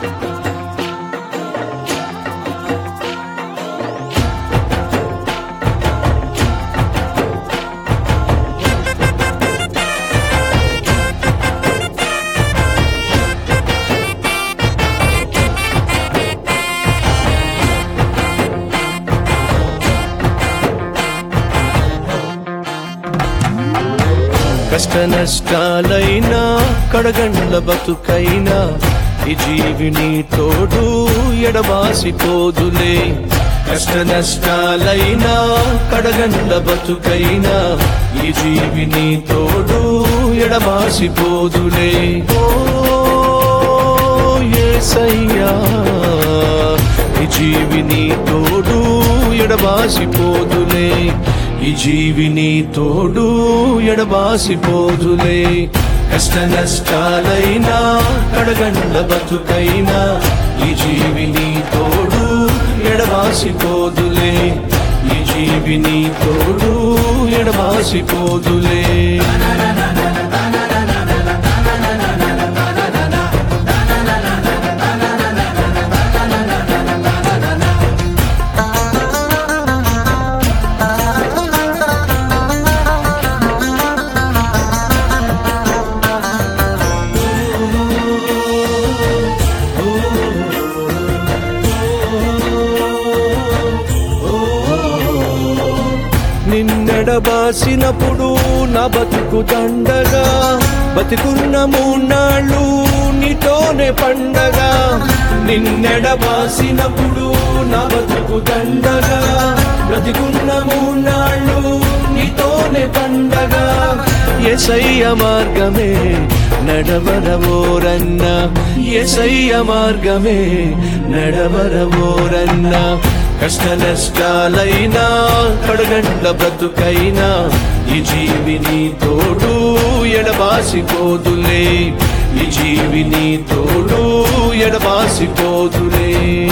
కష్ట నష్టాలైనా కడగండ్ల బతుకైనా ఈ జీవిని తోడు ఎడబాసిపోదులే కష్ట నష్టాలైనా కడగండ్ల బతుకైనా ఈ జీవిని తోడు ఎడబాసిపోదులే ఓ యేసయ్యా ఈ జీవిని తోడు ఎడబాసిపోదులే ఈ జీవిని తోడు ఎడబాసిపోదులే కష్ట నష్టాలైనా కడగండ్ల బతుకైనా ఈ జీవిని తోడు ఎడబాసిపోదులే ఈ జీవిని తోడు ఎడబాసిపోదులే నిన్నెడబాసినప్పుడు నా బతుకు దండగా బతికున్న మూన్నాళ్ళు నీతోనే పండగా నిన్నెడబాసినప్పుడు నా బతుకు దండగా బ్రతికున్న మూన్నాళ్ళు నీతోనే పండగా ఎసయ్య మార్గమే నడవరవోరన్న ఎసయ్య మార్గమే నడవరవోరన్న కష్ట నష్టాలైనా కడగండ్ల బ్రతుకైనా ఈ జీవిని తోడు ఎడబాసిపోదులే ఈ జీవిని తోడు ఎడబాసిపోదులే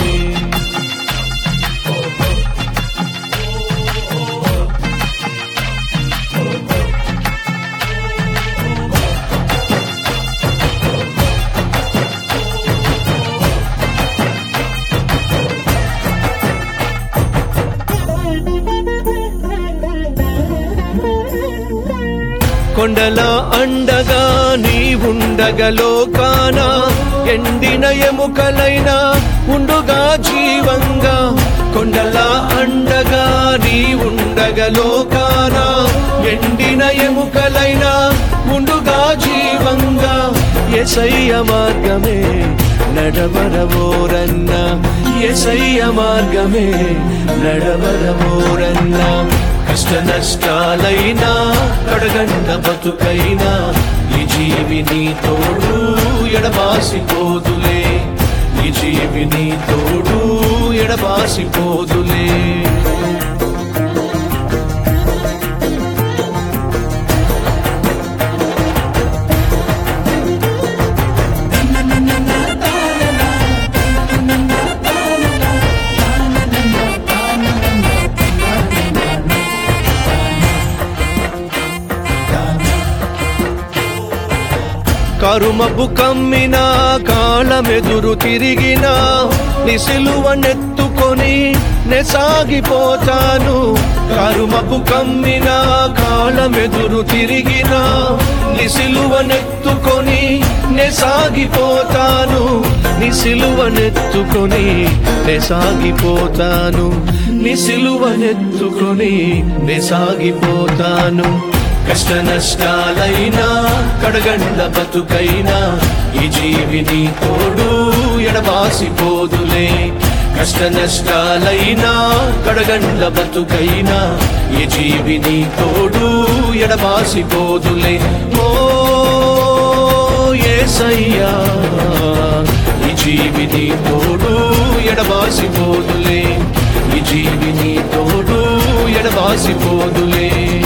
కొండల అండగా నీ ఉండగలోకాన ఎండిన ఎముకలైనా ఉండుగా జీవంగా కొండల అండగా నీ ఉండగలోకాన ఎండిన ఎముకలైనా ఉండుగా జీవంగా ఎసయ్య మార్గమే నడవరవోరన్న ఎసయ్య మార్గమే నడవరవోరన్న కష్ట నష్టాలైనా కడగండ బతుకైనా ఈ జీవిని తోడు ఎడబాసిపోదులే ఈ జీవిని తోడు ఎడబాసిపోదులే కరుమపు కమ్మిన కాలమెదురు తిరిగిన నిసిలువనెత్తుకొని నెసాగిపోతాను కరుమపు కమ్మిన కాలమెదురు తిరిగిన నిసిలువనెత్తుకొని నెసాగిపోతాను నిసిలువనెత్తుకొని నెసాగిపోతాను నిసిలువనెత్తుకొని నెసాగిపోతాను కష్ట నష్టాలైనా కడగండ్ల బతుకైనా ఈ జీవిని తోడు ఎడబాసిపోదులే కష్ట నష్టాలైనా కడగండ్ల బతుకైనా ఈ జీవిని తోడు ఎడబాసిపోదులే ఓ ఏసయ్యా ఈ జీవిని తోడు ఎడబాసిపోదులే ఈ జీవిని తోడు ఎడబాసిపోదులే